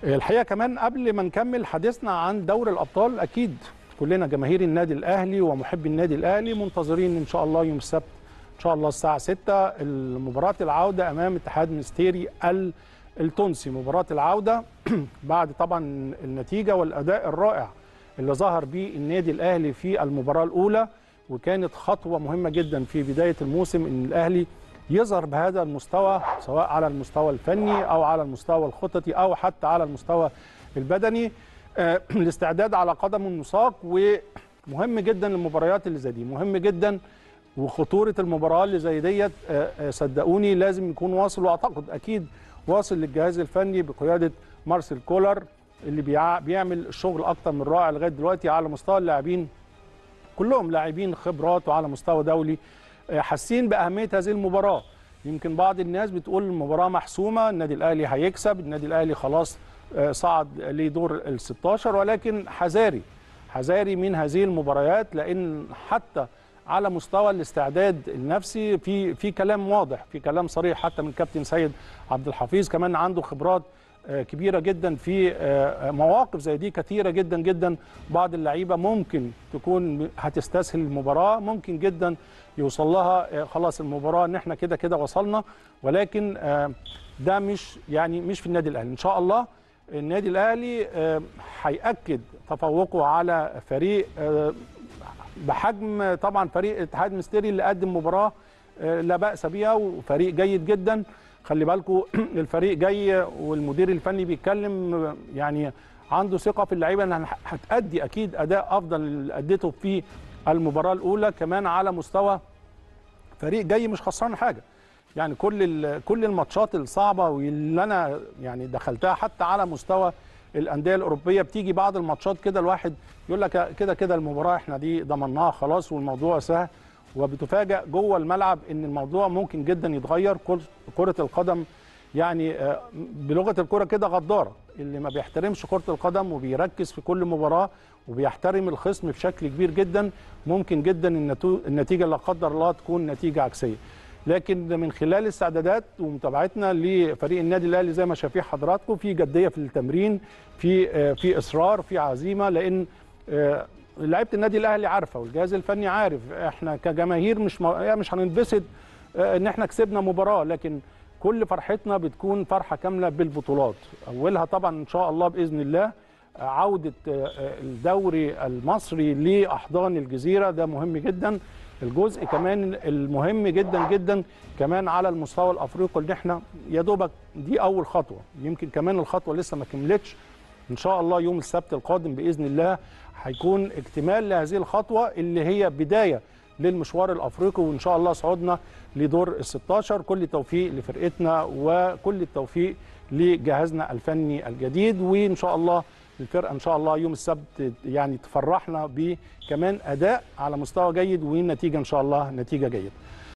الحقيقه كمان قبل ما نكمل حديثنا عن دوري الابطال اكيد كلنا جماهير النادي الاهلي ومحبي النادي الاهلي منتظرين ان شاء الله يوم السبت ان شاء الله الساعه 6 المباراه العوده امام اتحاد مستيري التونسي مباراه العوده بعد طبعا النتيجه والاداء الرائع اللي ظهر بيه النادي الاهلي في المباراه الاولى وكانت خطوه مهمه جدا في بدايه الموسم ان الاهلي يظهر بهذا المستوى سواء على المستوى الفني او على المستوى الخططي او حتى على المستوى البدني آه الاستعداد على قدم وساق ومهم جدا المباريات اللي زي دي مهم جدا وخطوره المباراه اللي زي ديت آه آه صدقوني لازم يكون واصل واعتقد اكيد واصل للجهاز الفني بقياده مارسيل كولر اللي بيعمل شغل اكتر من رائع لغايه دلوقتي على مستوى اللاعبين كلهم لاعبين خبرات وعلى مستوى دولي حاسين باهميه هذه المباراه يمكن بعض الناس بتقول المباراه محسومه النادي الاهلي هيكسب النادي الاهلي خلاص صعد لدور ال 16 ولكن حذاري حذاري من هذه المباريات لان حتى على مستوى الاستعداد النفسي في في كلام واضح في كلام صريح حتى من كابتن سيد عبد الحفيظ كمان عنده خبرات كبيره جدا في مواقف زي دي كثيره جدا جدا بعض اللعيبه ممكن تكون هتستسهل المباراه ممكن جدا يوصل لها خلاص المباراه ان احنا كده كده وصلنا ولكن ده مش يعني مش في النادي الاهلي ان شاء الله النادي الاهلي هياكد تفوقه على فريق بحجم طبعا فريق اتحاد مستري اللي قدم مباراه لا باس بها وفريق جيد جدا خلي بالكم الفريق جاي والمدير الفني بيتكلم يعني عنده ثقه في اللعيبه انها هتادي اكيد اداء افضل اللي اديته في المباراه الاولى كمان على مستوى فريق جاي مش خسران حاجه يعني كل كل الماتشات الصعبه واللي انا يعني دخلتها حتى على مستوى الانديه الاوروبيه بتيجي بعض الماتشات كده الواحد يقول لك كده كده المباراه احنا دي ضمناها خلاص والموضوع سهل وبتفاجئ جوه الملعب ان الموضوع ممكن جدا يتغير كره القدم يعني بلغه الكره كده غداره اللي ما بيحترمش كره القدم وبيركز في كل مباراه وبيحترم الخصم بشكل كبير جدا ممكن جدا النتيجه لا قدر الله تكون نتيجه عكسيه لكن من خلال الاستعدادات ومتابعتنا لفريق النادي الاهلي زي ما شايفين حضراتكم في جديه في التمرين في في اصرار في عزيمه لان لعيبه النادي الاهلي عارفه والجهاز الفني عارف احنا كجماهير مش م... مش هننبسط ان احنا كسبنا مباراه لكن كل فرحتنا بتكون فرحه كامله بالبطولات اولها طبعا ان شاء الله باذن الله عوده الدوري المصري لاحضان الجزيره ده مهم جدا الجزء كمان المهم جدا جدا كمان على المستوى الافريقي اللي احنا يا دوبك دي اول خطوه يمكن كمان الخطوه لسه ما كملتش ان شاء الله يوم السبت القادم باذن الله هيكون اكتمال لهذه الخطوه اللي هي بدايه للمشوار الافريقي وان شاء الله صعودنا لدور ال 16 كل التوفيق لفرقتنا وكل التوفيق لجهازنا الفني الجديد وان شاء الله الفرقه ان شاء الله يوم السبت يعني تفرحنا بكمان اداء على مستوى جيد ونتيجه ان شاء الله نتيجه جيده